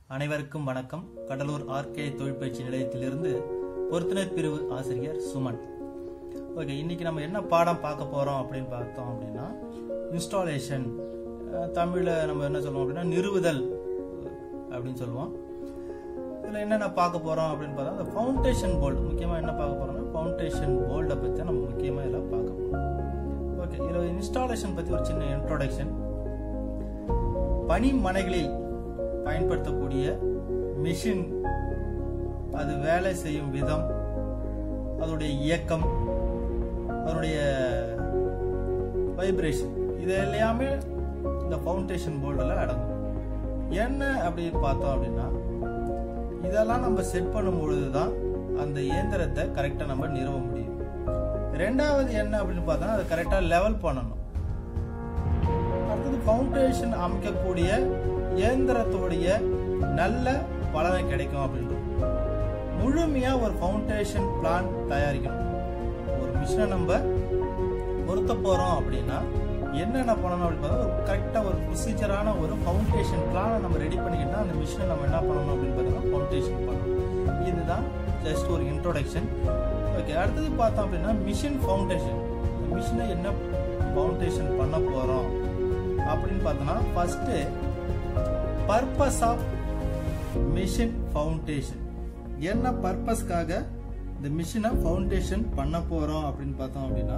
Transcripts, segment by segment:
அனைவருக்கும் வணக்கம் கடலூர் ஆர்கே தொழிற்பயிற்சி நிலையத்திலிருந்து பொருத்துனர் பிரிவு ஆசிரியர் சுமன் ஓகே இன்னைக்கு நம்ம என்ன பாடம் பார்க்க போறோம் அப்படின்னு பார்த்தோம் அப்படின்னா இன்ஸ்டாலேஷன் தமிழ்ல நம்ம என்ன சொல்லுவோம் அப்படின்னா நிறுவுதல் அப்படின்னு சொல்லுவோம் இதில் என்னென்ன பார்க்க போறோம் அப்படின்னு பார்த்தா அந்த ஃபவுண்டேஷன் போல்டு முக்கியமாக என்ன பார்க்க போறோம்னா ஃபவுண்டேஷன் போல்டை பற்றி தான் நம்ம முக்கியமாக இதெல்லாம் பார்க்க போறோம் ஓகே இதில் இன்ஸ்டாலேஷன் பற்றி ஒரு சின்ன இன்ட்ரோடக்ஷன் பனிமனைகளில் பயன்படுத்தக்கூடிய மிஷின் அது வேலை செய்யும் விதம் அதோடைய இயக்கம் அதனுடைய வைப்ரேஷன் இது எல்லாமே இந்த ஃபவுண்டேஷன் போர்டில் அடங்கும் என்ன அப்படி பார்த்தோம் அப்படின்னா இதெல்லாம் நம்ம செட் பண்ணும் பொழுது தான் அந்த இயந்திரத்தை கரெக்டாக நம்ம நிறுவ முடியும் ரெண்டாவது என்ன அப்படின்னு பார்த்தா அதை கரெக்டாக லெவல் பண்ணணும் அடுத்தது ஃபவுண்டேஷன் அமைக்கக்கூடிய இயந்திரத்தோடைய நல்ல பலனை கிடைக்கும் அப்படின்றது முழுமையா ஒரு ஃபவுண்டேஷன் பிளான் தயாரிக்கணும் ஒரு மிஷினை நம்ம பொருத்த போறோம் அப்படின்னா என்னென்ன பண்ணணும் அப்படின்னு பார்த்தா ஒரு கரெக்டாக ஒரு ப்ரொசீஜரான ஒரு ஃபவுண்டேஷன் பிளானை நம்ம ரெடி பண்ணிக்கிட்டா அந்த மிஷினை நம்ம என்ன பண்ணணும் அப்படின்னு பார்த்தீங்கன்னா ஃபவுண்டேஷன் பண்ணணும் இதுதான் ஜஸ்ட் ஒரு இன்ட்ரோடக்ஷன் ஓகே அடுத்தது பார்த்தோம் அப்படின்னா மிஷின் ஃபவுண்டேஷன் இந்த மிஷினை என்ன ஃபவுண்டேஷன் பண்ண போகிறோம் அப்படின்னு பார்த்தோன்னா first purpose of machine foundation என்ன பர்பஸ்க்காக இந்த மிஷினை ஃபவுண்டேஷன் பண்ண போறோம் அப்படின்னு பார்த்தோம் அப்படின்னா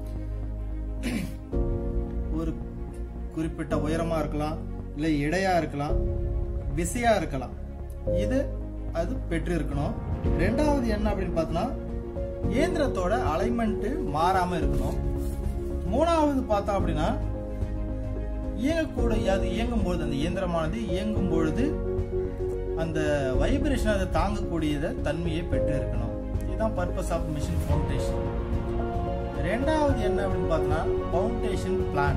ஒரு குறிப்பிட்ட உயரமா இருக்கலாம் இல்லை எடையா இருக்கலாம் விசையா இருக்கலாம் இது அது பெற்று இருக்கணும் ரெண்டாவது என்ன அப்படின்னு பார்த்தோம்னா இயந்திரத்தோட அலைன்மெண்ட் மாறாம இருக்கணும் மூணாவது பார்த்தோம் அப்படின்னா இயங்கக்கூட அது இயங்கும் பொழுது அந்த இயந்திரமானது இயங்கும் பொழுது அந்த வைப்ரேஷன் அதை தாங்கக்கூடியத தன்மையை பெற்று இருக்கணும் இதுதான் பர்பஸ் ஆஃப் மிஷின் ஃபவுண்டேஷன் ரெண்டாவது என்ன அப்படின்னு பார்த்தோம்னா ஃபவுண்டேஷன் பிளான்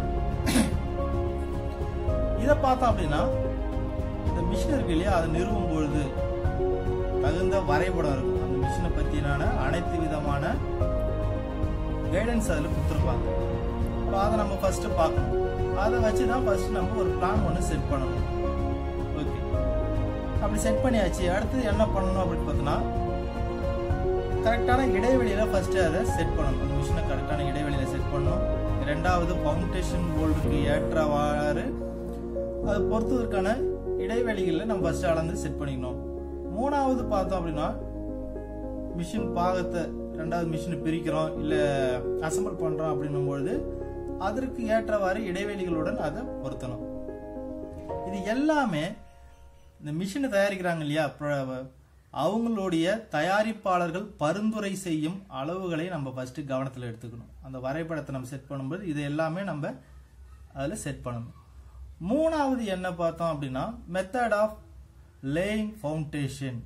இதை பார்த்தோம் அப்படின்னா இந்த மிஷின் இருக்கு இல்லையா அதை நிறுவும் பொழுது தகுந்த வரைபடம் இருக்கும் அந்த மிஷினை பற்றினான அனைத்து விதமான கைடன்ஸ் அதில் கொடுத்துருப்பாங்க இப்போ அதை நம்ம ஃபர்ஸ்ட் பார்க்கணும் அதை வச்சு தான் ஃபர்ஸ்ட் நம்ம ஒரு பிளான் ஒன்று செட் பண்ணணும் ஓகே அப்படி செட் பண்ணியாச்சு அடுத்தது என்ன பண்ணணும் அப்படின்னு பார்த்தோன்னா கரெக்டான இடைவெளியில ஃபர்ஸ்ட் அதை செட் பண்ணணும் அந்த மிஷினை கரெக்டான இடைவெளியில செட் பண்ணணும் ரெண்டாவது ஃபவுண்டேஷன் போல்டுக்கு ஏற்றவாறு அதை பொறுத்ததற்கான இடைவெளிகளில் நம்ம ஃபர்ஸ்ட் அளந்து செட் பண்ணிக்கணும் மூணாவது பார்த்தோம் அப்படின்னா மிஷின் பாகத்தை ரெண்டாவது மிஷினை பிரிக்கிறோம் இல்லை அசம்பிள் பண்ணுறோம் அப்படின்னும் பொழுது அதற்கு ஏற்றவாறு இடைவெளிகளுடன் அதை பொருத்தணும் இது எல்லாமே இந்த மிஷினை தயாரிக்கிறாங்க இல்லையா அவங்களுடைய தயாரிப்பாளர்கள் பரிந்துரை செய்யும் அளவுகளை நம்ம ஃபர்ஸ்ட் கவனத்தில் எடுத்துக்கணும் அந்த வரைபடத்தை நம்ம செட் பண்ணும்போது இது எல்லாமே நம்ம அதில் செட் பண்ணணும் மூணாவது என்ன பார்த்தோம் அப்படின்னா method of laying foundation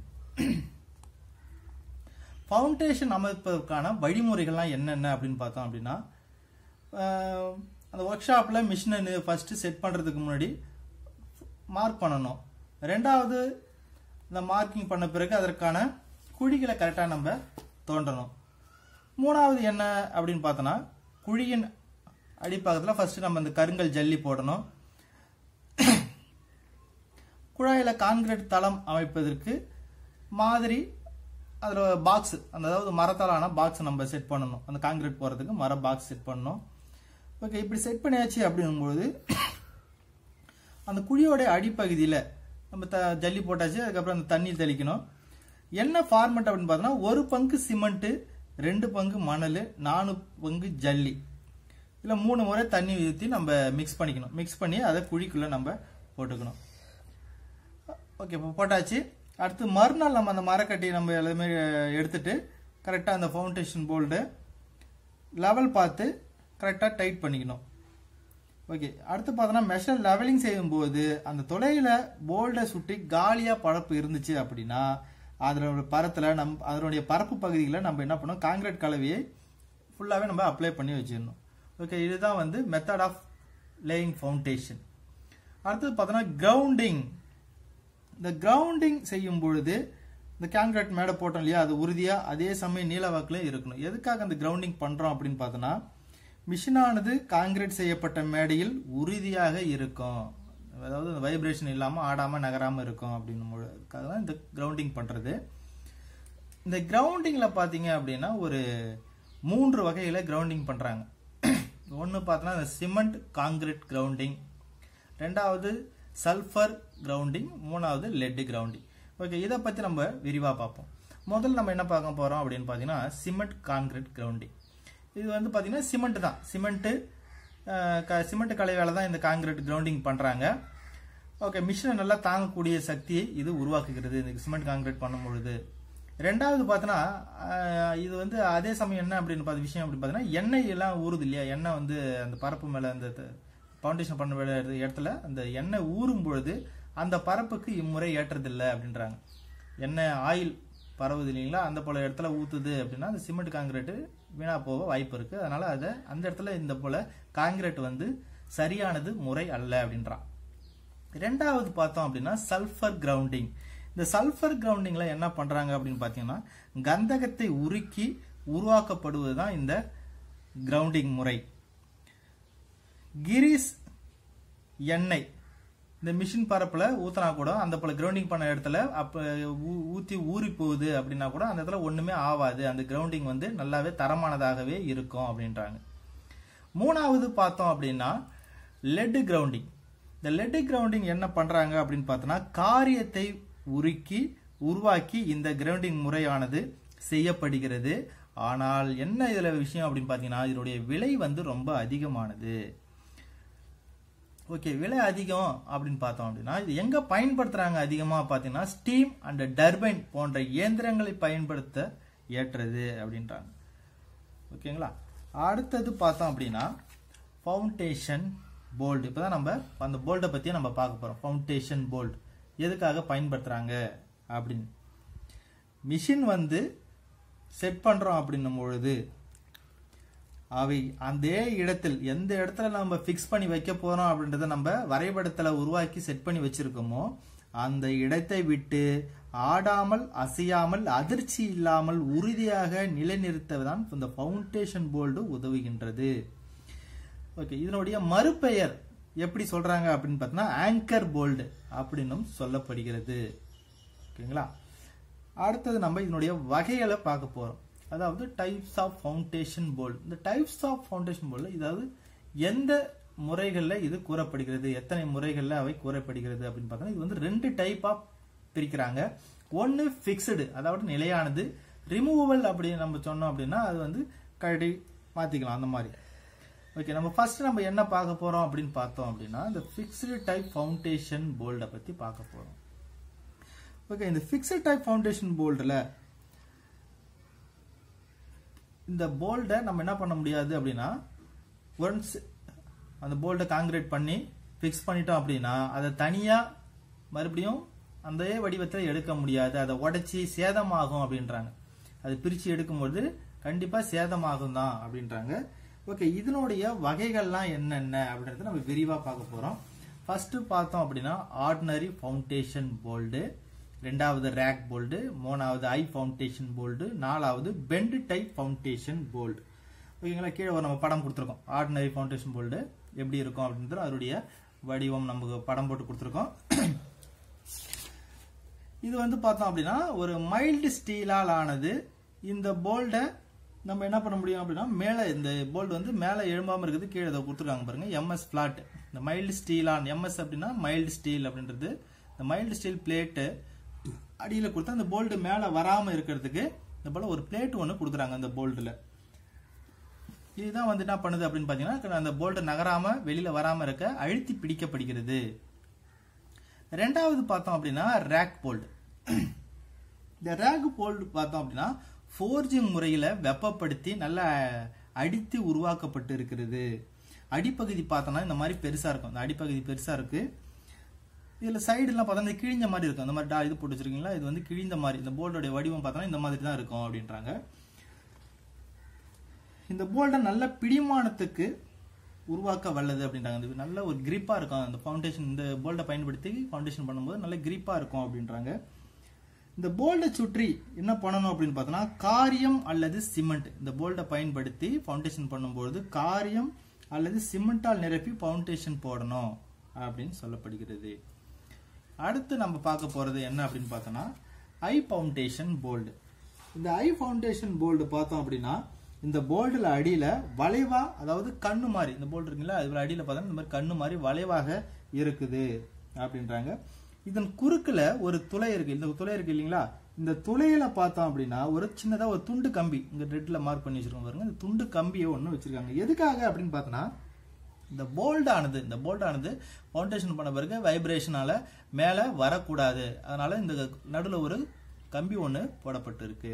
foundation அமைப்பதற்கான வழிமுறைகள்லாம் என்னென்ன அப்படின்னு பார்த்தோம் அப்படின்னா அந்த ஒர்க் ஷாப்பில் மிஷினை ஃபஸ்ட்டு செட் பண்ணுறதுக்கு முன்னாடி மார்க் பண்ணணும் ரெண்டாவது இந்த மார்க்கிங் பண்ண பிறகு அதற்கான குழிகளை கரெக்டாக நம்ம தோண்டணும் மூணாவது என்ன அப்படின்னு பார்த்தோன்னா குழியின் அடிப்பாகத்தில் ஃபர்ஸ்ட் நம்ம இந்த கருங்கல் ஜல்லி போடணும் குழாயில் கான்கிரீட் தளம் அமைப்பதற்கு மாதிரி அதில் பாக்ஸ் அந்த அதாவது மரத்தாலான பாக்ஸ் நம்ம செட் பண்ணணும் அந்த கான்கிரீட் போகிறதுக்கு மர பாக்ஸ் செட் பண்ணணும் ஓகே இப்படி செட் பண்ணியாச்சு அப்படிங்கும்போது அந்த குழியோட அடிப்பகுதியில் நம்ம த ஜல்லி போட்டாச்சு அதுக்கப்புறம் அந்த தண்ணி தெளிக்கணும் என்ன ஃபார்மெட் அப்படின்னு பார்த்தோன்னா ஒரு பங்கு சிமெண்ட்டு ரெண்டு பங்கு மணல் நாலு பங்கு ஜல்லி இல்லை மூணு முறை தண்ணி ஊற்றி நம்ம மிக்ஸ் பண்ணிக்கணும் மிக்ஸ் பண்ணி அதை குழிக்குள்ளே நம்ம போட்டுக்கணும் ஓகே இப்போ போட்டாச்சு அடுத்து மறுநாள் நம்ம அந்த மரக்கட்டியை நம்ம எல்லாமே எடுத்துட்டு கரெக்டாக அந்த ஃபவுண்டேஷன் போல்டு லெவல் பார்த்து கரெக்டாக டைட் பண்ணிக்கணும் ஓகே அடுத்து பார்த்தோன்னா மெஷர் லெவலிங் செய்யும்போது அந்த தொலைவில் போல்டை சுற்றி காலியாக பரப்பு இருந்துச்சு அப்படின்னா அதனோட பரத்தில் நம் அதனுடைய பரப்பு பகுதிகளில் நம்ம என்ன பண்ணோம் காங்கிரீட் கலவையை ஃபுல்லாகவே நம்ம அப்ளை பண்ணி வச்சிடணும் ஓகே இதுதான் வந்து மெத்தட் ஆஃப் லேயிங் ஃபவுண்டேஷன் அடுத்தது பார்த்தோன்னா கிரவுண்டிங் இந்த கிரவுண்டிங் செய்யும் பொழுது இந்த காங்கிரீட் மேடை போட்டோம் இல்லையா அது உறுதியாக அதே சமயம் நீளவாக்கில் இருக்கணும் எதுக்காக அந்த கிரவுண்டிங் பண்ணுறோம் அப்படின்னு பார்த்தோன்னா மிஷினானது காங்கிரீட் செய்யப்பட்ட மேடையில் உறுதியாக இருக்கும் அதாவது அந்த வைப்ரேஷன் இல்லாமல் ஆடாமல் நகராமல் இருக்கும் அப்படின்னுக்காக தான் இந்த கிரவுண்டிங் பண்ணுறது இந்த கிரவுண்டிங்கில் பார்த்தீங்க அப்படின்னா ஒரு மூன்று வகையில் கிரவுண்டிங் பண்ணுறாங்க ஒன்று பார்த்தோன்னா இந்த சிமெண்ட் காங்கிரீட் கிரவுண்டிங் ரெண்டாவது சல்ஃபர் கிரவுண்டிங் மூணாவது லெட் கிரவுண்டிங் ஓகே இதை பற்றி நம்ம விரிவாக பார்ப்போம் முதல்ல நம்ம என்ன பார்க்க போகிறோம் அப்படின்னு பார்த்தீங்கன்னா சிமெண்ட் காங்கிரீட் கிரவுண்டிங் இது வந்து பார்த்தீங்கன்னா சிமெண்ட் தான் சிமெண்ட்டு சிமெண்ட் கலை வேலை தான் இந்த காங்கிரீட் கிரவுண்டிங் பண்ணுறாங்க ஓகே மிஷினை நல்லா தாங்கக்கூடிய சக்தியை இது உருவாக்குகிறது இந்த சிமெண்ட் காங்கிரீட் பண்ணும் பொழுது ரெண்டாவது பார்த்தோன்னா இது வந்து அதே சமயம் என்ன அப்படின்னு பார்த்த விஷயம் அப்படின்னு பார்த்தீங்கன்னா எண்ணெய் எல்லாம் ஊறுது இல்லையா எண்ணெய் வந்து அந்த பரப்பு மேலே அந்த ஃபவுண்டேஷன் பண்ண வேண்டிய இடத்துல அந்த எண்ணெய் ஊறும் பொழுது அந்த பரப்புக்கு இம்முறை ஏற்றதில்லை அப்படின்றாங்க எண்ணெய் ஆயில் பரவுது இல்லைங்களா அந்த போல இடத்துல ஊத்துது அப்படின்னா அந்த சிமெண்ட் காங்கிரீட்டு வீணா போக வாய்ப்பு இருக்கு அதனால அதை அந்த இடத்துல இந்த போல காங்கிரீட் வந்து சரியானது முறை அல்ல அப்படின்றான் ரெண்டாவது பார்த்தோம் அப்படின்னா சல்ஃபர் கிரவுண்டிங் இந்த சல்ஃபர் கிரவுண்டிங்ல என்ன பண்றாங்க அப்படின்னு பார்த்தீங்கன்னா கந்தகத்தை உருக்கி உருவாக்கப்படுவது தான் இந்த கிரவுண்டிங் முறை கிரீஸ் எண்ணெய் இந்த மிஷின் பரப்புல ஊத்தினா கூட அந்த போல கிரவுண்டிங் பண்ண இடத்துல அப்ப ஊத்தி ஊறி போகுது அப்படின்னா கூட அந்த இடத்துல ஒண்ணுமே ஆகாது அந்த கிரவுண்டிங் வந்து நல்லாவே தரமானதாகவே இருக்கும் அப்படின்றாங்க மூணாவது பார்த்தோம் அப்படின்னா லெட் கிரவுண்டிங் இந்த லெட் கிரவுண்டிங் என்ன பண்றாங்க அப்படின்னு பார்த்தோன்னா காரியத்தை உருக்கி உருவாக்கி இந்த கிரவுண்டிங் முறையானது செய்யப்படுகிறது ஆனால் என்ன இதுல விஷயம் அப்படின்னு பார்த்தீங்கன்னா இதனுடைய விலை வந்து ரொம்ப அதிகமானது ஓகே விலை அதிகம் அப்படின்னு பார்த்தோம் அப்படின்னா இது எங்க பயன்படுத்துறாங்க அதிகமா பார்த்தீங்கன்னா ஸ்டீம் அண்ட் டர்பைன் போன்ற இயந்திரங்களை பயன்படுத்த ஏற்றது அப்படின்றாங்க ஓகேங்களா அடுத்தது பார்த்தோம் அப்படின்னா ஃபவுண்டேஷன் போல்டு இப்போதான் நம்ம அந்த போல்டை பத்தி நம்ம பார்க்க போறோம் ஃபவுண்டேஷன் போல்டு எதுக்காக பயன்படுத்துறாங்க அப்படின்னு மிஷின் வந்து செட் பண்றோம் அப்படின்னும் பொழுது அவை அதே இடத்தில் எந்த இடத்துல நம்ம ஃபிக்ஸ் பண்ணி வைக்க போறோம் அப்படின்றத நம்ம வரைபடத்துல உருவாக்கி செட் பண்ணி வச்சிருக்கோமோ அந்த இடத்தை விட்டு ஆடாமல் அசையாமல் அதிர்ச்சி இல்லாமல் உறுதியாக நிலைநிறுத்ததான் இந்த ஃபவுண்டேஷன் போல்டு உதவுகின்றது ஓகே இதனுடைய மறுபெயர் எப்படி சொல்றாங்க அப்படின்னு பார்த்தோம்னா ஆங்கர் போல்டு அப்படின்னும் சொல்லப்படுகிறது ஓகேங்களா அடுத்தது நம்ம இதனுடைய வகைகளை பார்க்க போறோம் அதாவது டைப்ஸ் ஆஃப் ஃபவுண்டேஷன் போல்டு இந்த டைப்ஸ் ஆஃப் ஃபவுண்டேஷன் போல்டு இதாவது எந்த முறைகளில் இது கூறப்படுகிறது எத்தனை முறைகளில் அவை கூறப்படுகிறது அப்படின்னு பார்த்தோம்னா இது வந்து ரெண்டு டைப்பாக பிரிக்கிறாங்க ஒன்று ஃபிக்ஸ்டு அதாவது நிலையானது ரிமூவல் அப்படின்னு நம்ம சொன்னோம் அப்படின்னா அது வந்து கழட்டி மாற்றிக்கலாம் அந்த மாதிரி ஓகே நம்ம ஃபர்ஸ்ட் நம்ம என்ன பார்க்க போறோம் அப்படின்னு பார்த்தோம் அப்படின்னா இந்த ஃபிக்ஸ்டு டைப் ஃபவுண்டேஷன் போல்டை பற்றி பார்க்க போறோம் ஓகே இந்த ஃபிக்ஸ்டு டைப் ஃபவுண்டேஷன் போல்டில் இந்த போல்டை நம்ம என்ன பண்ண முடியாது அப்படின்னா ஒன்ஸ் அந்த போல்டை காங்கிரீட் பண்ணி ஃபிக்ஸ் பண்ணிட்டோம் அப்படின்னா அதை தனியாக மறுபடியும் அந்த வடிவத்தில் எடுக்க முடியாது அதை உடைச்சி சேதமாகும் அப்படின்றாங்க அது பிரித்து எடுக்கும்போது கண்டிப்பாக சேதமாகும் தான் அப்படின்றாங்க ஓகே இதனுடைய வகைகள்லாம் என்னென்ன அப்படின்றத நம்ம விரிவாக பார்க்க போகிறோம் ஃபர்ஸ்ட் பார்த்தோம் அப்படின்னா ஆர்டினரி ஃபவுண்டேஷன் போல்டு ரெண்டாவது ரேக் போல்டு மூணாவது ஐ ஃபவுண்டேஷன் போல்டு நாலாவது பெண்ட் டைப் ஃபவுண்டேஷன் போல்டு ஓகேங்களா கீழே ஒரு நம்ம படம் கொடுத்துருக்கோம் ஆர்டினரி ஃபவுண்டேஷன் போல்டு எப்படி இருக்கும் அப்படின்றது அதனுடைய வடிவம் நமக்கு படம் போட்டு கொடுத்துருக்கோம் இது வந்து பார்த்தோம் அப்படின்னா ஒரு மைல்டு ஸ்டீலால் ஆனது இந்த போல்டை நம்ம என்ன பண்ண முடியும் அப்படின்னா மேலே இந்த போல்டு வந்து மேலே எழும்பாமல் இருக்குது கீழே இதை கொடுத்துருக்காங்க பாருங்க எம்எஸ் ஃபிளாட் இந்த மைல்டு ஸ்டீலான் எம்எஸ் அப்படின்னா மைல்டு ஸ்டீல் அப்படின்றது இந்த மைல்டு ஸ்டீல் பிளேட்டு அடியில் கொடுத்தா அந்த போல்டு மேலே வராமல் இருக்கிறதுக்கு இந்த போல ஒரு பிளேட் ஒன்று கொடுக்குறாங்க அந்த போல்டில் இதுதான் வந்து என்ன பண்ணுது அப்படின்னு பார்த்தீங்கன்னா அந்த போல்டு நகராம வெளியில வராம இருக்க அழுத்தி பிடிக்கப்படுகிறது ரெண்டாவது பார்த்தோம் அப்படின்னா ரேக் போல்டு இந்த ரேக் போல்டு பார்த்தோம் அப்படின்னா ஃபோர்ஜிங் முறையில் வெப்பப்படுத்தி நல்லா அடித்து உருவாக்கப்பட்டு இருக்கிறது அடிப்பகுதி பார்த்தோம்னா இந்த மாதிரி பெருசாக இருக்கும் இந்த அடிப்பகுதி பெருசாக இருக்கு இதில் சைடுலாம் பார்த்தா இந்த கிழிஞ்ச மாதிரி இருக்கும் இந்த மாதிரி டா இது போட்டு வச்சிருக்கீங்களா இது வந்து கிழிந்த மாதிரி இந்த போல்டோடைய வடிவம் பார்த்தோன்னா இந்த மாதிரி தான் இருக்கும் அப்படின்றாங்க இந்த போல்டை நல்ல பிடிமானத்துக்கு உருவாக்க வல்லது அப்படின்றாங்க இது நல்ல ஒரு கிரிப்பா இருக்கும் அந்த ஃபவுண்டேஷன் இந்த போல்டை பயன்படுத்தி ஃபவுண்டேஷன் பண்ணும்போது நல்ல கிரிப்பா இருக்கும் அப்படின்றாங்க இந்த போல்டை சுற்றி என்ன பண்ணணும் அப்படின்னு பார்த்தோம்னா காரியம் அல்லது சிமெண்ட் இந்த போல்டை பயன்படுத்தி ஃபவுண்டேஷன் பண்ணும்போது காரியம் அல்லது சிமெண்டால் நிரப்பி ஃபவுண்டேஷன் போடணும் அப்படின்னு சொல்லப்படுகிறது அடுத்து நம்ம பார்க்க போறது என்ன அப்படின்னு பார்த்தோம்னா ஐ ஃபவுண்டேஷன் போல்டு இந்த ஐ ஃபவுண்டேஷன் போல்டு பார்த்தோம் அப்படின்னா இந்த போல்டுல அடியில வளைவா அதாவது கண்ணு மாதிரி இந்த போல்டு இருக்குங்களா அதுல அடியில பார்த்தோம்னா இந்த மாதிரி கண்ணு மாதிரி வளைவாக இருக்குது அப்படின்றாங்க இதன் குறுக்குல ஒரு துளை இருக்கு இந்த துளை இருக்கு இல்லைங்களா இந்த துளையில பார்த்தோம் அப்படின்னா ஒரு சின்னதா ஒரு துண்டு கம்பி இங்க ரெட்ல மார்க் பண்ணி வச்சிருக்கோம் பாருங்க இந்த துண்டு கம்பியை ஒண்ணு வச்சிருக்காங்க எதுக்காக அப்படின்னு பார்த்தோன்னா இந்த போல்டானது இந்த போல்டானது ஃபவுண்டேஷன் பண்ண பிறகு வைப்ரேஷனால மேலே வரக்கூடாது அதனால இந்த நடுவில் ஒரு கம்பி ஒன்று போடப்பட்டு இருக்கு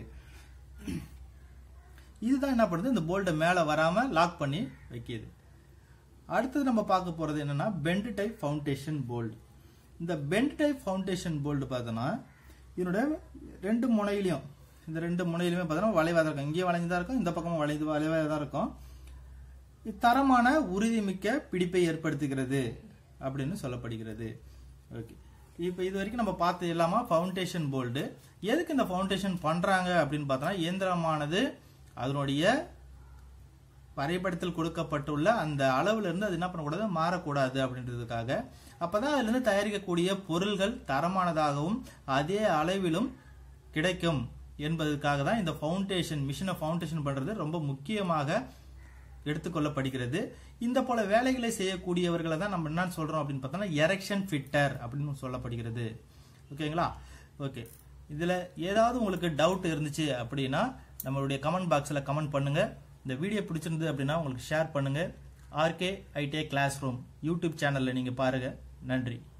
இதுதான் என்ன பண்ணுது இந்த போல்ட்டை மேலே வராம லாக் பண்ணி வைக்கிது அடுத்தது நம்ம பார்க்க போறது என்னன்னா பெண்ட் டைப் ஃபவுண்டேஷன் போல்டு இந்த பெண்ட் டைப் ஃபவுண்டேஷன் போல்டு பார்த்தோன்னா இதனுடைய ரெண்டு முனையிலையும் இந்த ரெண்டு முனையிலுமே பார்த்தோன்னா வளைவாக தான் இருக்கும் இங்கேயும் வளைஞ்சு தான் இருக்கும் இந்த பக்கமும் வளைந்து வளைவாக தான் இருக்கும் தரமான உறுதிமிக்க பிடிப்பை ஏற்படுத்துகிறது அப்படின்னு சொல்லப்படுகிறது ஓகே இப்போ இது வரைக்கும் நம்ம பார்த்து இல்லாம ஃபவுண்டேஷன் போல்டு எதுக்கு இந்த ஃபவுண்டேஷன் பண்றாங்க அப்படின்னு பார்த்தோம்னா இயந்திரமானது அதனுடைய வரைபடத்தில் கொடுக்கப்பட்டுள்ள அந்த அளவுல இருந்து அது என்ன பண்ணக்கூடாது மாறக்கூடாது அப்படின்றதுக்காக அப்பதான் அதுல இருந்து தயாரிக்கக்கூடிய பொருள்கள் தரமானதாகவும் அதே அளவிலும் கிடைக்கும் என்பதற்காக தான் இந்த ஃபவுண்டேஷன் மிஷினை ஃபவுண்டேஷன் பண்றது ரொம்ப முக்கியமாக எடுத்துக்கொள்ளப்படுகிறது இந்த போல வேலைகளை செய்யக்கூடியவர்களை தான் நம்ம என்ன சொல்றோம் அப்படின்னு பார்த்தோம்னா எரெக்ஷன் ஃபிட்டர் அப்படின்னு சொல்லப்படுகிறது ஓகேங்களா ஓகே இதுல ஏதாவது உங்களுக்கு டவுட் இருந்துச்சு அப்படின்னா நம்மளுடைய கமெண்ட் பாக்ஸ்ல கமெண்ட் பண்ணுங்க இந்த வீடியோ பிடிச்சிருந்து அப்படின்னா உங்களுக்கு ஷேர் பண்ணுங்க ஆர்கே ஐடே கிளாஸ் ரூம் யூடியூப் சேனல்ல நீங்க பாருங்க நன்றி